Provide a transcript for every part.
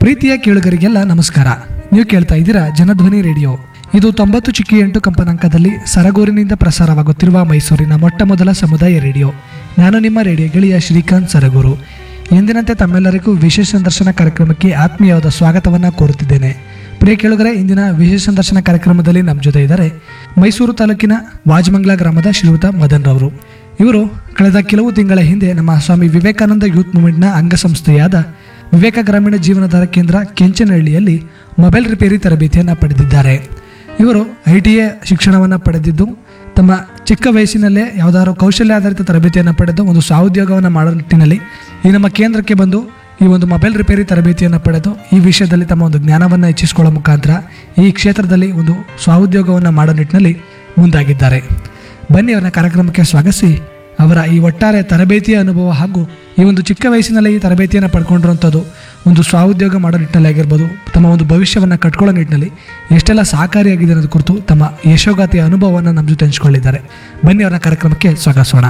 ಪ್ರೀತಿಯ ಕೇಳುಗರಿಗೆಲ್ಲ ನಮಸ್ಕಾರ ನೀವು ಕೇಳ್ತಾ ಇದ್ದೀರಾ ಜನಧ್ವನಿ ರೇಡಿಯೋ ಇದು ತೊಂಬತ್ತು ಚಿಕ್ಕಿ ಎಂಟು ಕಂಪನಾಂಕದಲ್ಲಿ ಸರಗೂರಿನಿಂದ ಪ್ರಸಾರವಾಗುತ್ತಿರುವ ಮೈಸೂರಿನ ಮೊಟ್ಟ ಮೊದಲ ಸಮುದಾಯ ರೇಡಿಯೋ ನಾನು ನಿಮ್ಮ ರೇಡಿಯೋ ಗೆಳೆಯ ಶ್ರೀಕಾಂತ್ ಸರಗೂರು ಎಂದಿನಂತೆ ತಮ್ಮೆಲ್ಲರಿಗೂ ವಿಶೇಷ ಸಂದರ್ಶನ ಕಾರ್ಯಕ್ರಮಕ್ಕೆ ಆತ್ಮೀಯವಾದ ಸ್ವಾಗತವನ್ನು ಕೋರುತ್ತಿದ್ದೇನೆ ಪ್ರಿಯ ಕೇಳುಗರೆ ಇಂದಿನ ವಿಶೇಷ ಸಂದರ್ಶನ ಕಾರ್ಯಕ್ರಮದಲ್ಲಿ ನಮ್ಮ ಜೊತೆ ಇದ್ದಾರೆ ಮೈಸೂರು ತಾಲೂಕಿನ ವಾಜಮಂಗ್ಲ ಗ್ರಾಮದ ಶ್ರೀಯುತ ಮದನ್ ರವರು ಇವರು ಕಳೆದ ಕೆಲವು ತಿಂಗಳ ಹಿಂದೆ ನಮ್ಮ ಸ್ವಾಮಿ ವಿವೇಕಾನಂದ ಯೂತ್ ಮೂವ್ಮೆಂಟ್ನ ಅಂಗಸಂಸ್ಥೆಯಾದ ವಿವೇಕ ಗ್ರಾಮೀಣ ಜೀವನಾಧಾರ ಕೇಂದ್ರ ಕೆಂಚನಹಳ್ಳಿಯಲ್ಲಿ ಮೊಬೈಲ್ ರಿಪೇರಿ ತರಬೇತಿಯನ್ನು ಪಡೆದಿದ್ದಾರೆ ಇವರು ಐ ಟಿ ಎ ಶಿಕ್ಷಣವನ್ನು ಪಡೆದಿದ್ದು ತಮ್ಮ ಚಿಕ್ಕ ವಯಸ್ಸಿನಲ್ಲೇ ಯಾವುದಾದ್ರು ಕೌಶಲ್ಯ ಆಧಾರಿತ ತರಬೇತಿಯನ್ನು ಪಡೆದು ಒಂದು ಸ್ವಾಉದ್ಯೋಗವನ್ನು ಮಾಡೋ ನಿಟ್ಟಿನಲ್ಲಿ ಈ ನಮ್ಮ ಕೇಂದ್ರಕ್ಕೆ ಬಂದು ಈ ಒಂದು ಮೊಬೈಲ್ ರಿಪೇರಿ ತರಬೇತಿಯನ್ನು ಪಡೆದು ಈ ವಿಷಯದಲ್ಲಿ ತಮ್ಮ ಒಂದು ಜ್ಞಾನವನ್ನು ಹೆಚ್ಚಿಸಿಕೊಳ್ಳೋ ಮುಖಾಂತರ ಈ ಕ್ಷೇತ್ರದಲ್ಲಿ ಒಂದು ಸ್ವಾಉದ್ಯೋಗವನ್ನು ಮಾಡೋ ನಿಟ್ಟಿನಲ್ಲಿ ಮುಂದಾಗಿದ್ದಾರೆ ಬನ್ನಿ ಅವರನ್ನ ಕಾರ್ಯಕ್ರಮಕ್ಕೆ ಸ್ವಾಗತಿಸಿ ಅವರ ಈ ಒಟ್ಟಾರೆ ತರಬೇತಿಯ ಅನುಭವ ಹಾಗೂ ಈ ಒಂದು ಚಿಕ್ಕ ವಯಸ್ಸಿನಲ್ಲಿ ಈ ತರಬೇತಿಯನ್ನು ಪಡ್ಕೊಂಡಿರುವಂಥದ್ದು ಒಂದು ಸ್ವಾಉದ್ಯೋಗ ಮಾಡೋ ನಿಟ್ಟಿನಲ್ಲಿ ಆಗಿರ್ಬೋದು ತಮ್ಮ ಒಂದು ಭವಿಷ್ಯವನ್ನು ಕಟ್ಕೊಳ್ಳೋ ನಿಟ್ಟಿನಲ್ಲಿ ಎಷ್ಟೆಲ್ಲ ಸಹಕಾರಿಯಾಗಿದೆ ಅನ್ನೋದು ಕುರಿತು ತಮ್ಮ ಯಶೋಗಾತಿಯ ಅನುಭವವನ್ನು ನಮ್ಮ ಜೊತೆ ಹಂಚಿಕೊಂಡಿದ್ದಾರೆ ಬನ್ನಿ ಅವರ ಕಾರ್ಯಕ್ರಮಕ್ಕೆ ಸ್ವಾಗತಿಸೋಣ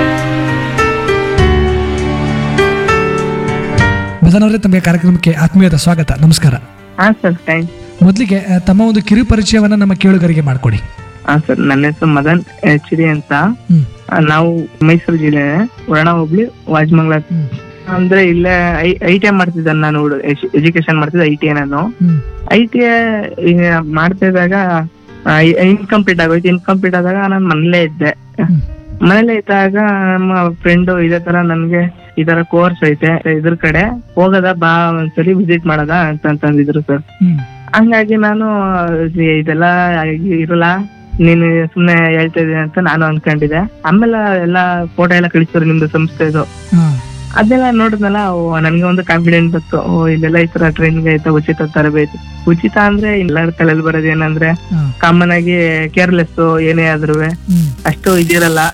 ಮದನ್ ಅವರೇ ತಮಗೆ ಕಾರ್ಯಕ್ರಮಕ್ಕೆ ಆತ್ಮೀಯದ ಸ್ವಾಗತ ನಮಸ್ಕಾರ ಹಾ ಸರ್ ಥ್ಯಾಂಕ್ಸ್ ಮೊದಲಿಗೆ ಆ, ತಮ್ಮ ಒಂದು ಕಿರು ಪರಿಚಯವನ್ನು ನಮ್ಮ ಕೇಳುಗರಿಗೆ ಮಾಡಿಕೊಡಿ ಹಾ ಸರ್ ನನ್ನ ಹೆಸರು ಮದನ್ ಎಚ್ ಡಿ ಅಂತ ಹ್ಮ್ ಆ, ನಾವು ಮೈಸೂರು ಜಿಲ್ಲೆ ವರ್ಣ ಹೋಬ್ಳಿ ವಾಜಮಂಗ್ಲ ಹ್ಮ್ ಅಂದ್ರೆ ಇಲ್ಲೇ ಐ ಟಿ ಐ ಮಾಡ್ತಿದ್ದೆ ನಾನು ಎಜುಕೇಶನ್ ಮಾಡ್ತಿದ್ದೆ ಐ ಟಿ ಐ ನಾನು ಹ್ಮ್ ಐ ಟಿ ಐ ಮಾಡ್ತಾ ಇದ್ದಾಗ ಇನ್ಕಂಪ್ಲೀಟ್ ಆಗೋಯ್ತು ಇನ್ಕಂಪ್ಲೀಟ್ ಆದಾಗ ನಾನು ಮನೇಲೇ ಇದ್ದೆ ಹ್ಮ್ ಮನೇಲೆ ಇದ್ದಾಗ ನಮ್ಮ ಫ್ರೆಂಡ್ ಇದೇ ತರ ನನ್ಗೆ ಈ ತರ ಕೋರ್ಸ್ ಐತೆ ಇದ್ರ ಕಡೆ ಹೋಗದ ಬಾ ಒಂದ್ಸಲಿ ವಿಸಿಟ್ ಮಾಡದ ಅಂತ ಅಂತಂದಿದ್ರು ಸರ್ ಹ್ಮ್ ಹಂಗಾಗಿ ನಾನು ಇ- ಇದೆಲ್ಲ ಇರಲ್ಲ ನೀನು ಸುಮ್ನೆ ಹೇಳ್ತಾ ಇದೀನಿ ಅಂತ ನಾನು ಅನ್ಕೊಂಡಿದ್ದೆ ಆಮೇಲೆ ಎಲ್ಲ ಫೋಟೋ ಎಲ್ಲ ಕಳಿಸಿದ್ರು ನಿಮ್ದು ಸಂಸ್ಥೆದು ಹಾ ಅದೆಲ್ಲ ನೋಡಿದ್ನಲ್ಲ ಓ, ನನ್ಗೆ ಒಂದು ಕಾನ್ಫಿಡೆಂಟ್ ಬಂತು ಓ ಇಲ್ಲೆಲ್ಲ ಈ ತರ ಟ್ರೈನಿಂಗ್ ಆಯ್ತಾ ಉಚಿತ ತರಬೇತಿ ಉಚಿತ ಅಂದ್ರೆ ಎಲ್ಲರ ತಲೆಯಲ್ಲಿ ಬರೋದು ಏನಂದ್ರೆ ಹಾ ಕಾಮನ್ ಆಗಿ ಕೇರ್ಲೆಸ್ ಏನೇ ಆದ್ರೂ ಹ್ಮ್ ಅಷ್ಟು ಇದಿರಲ್ಲ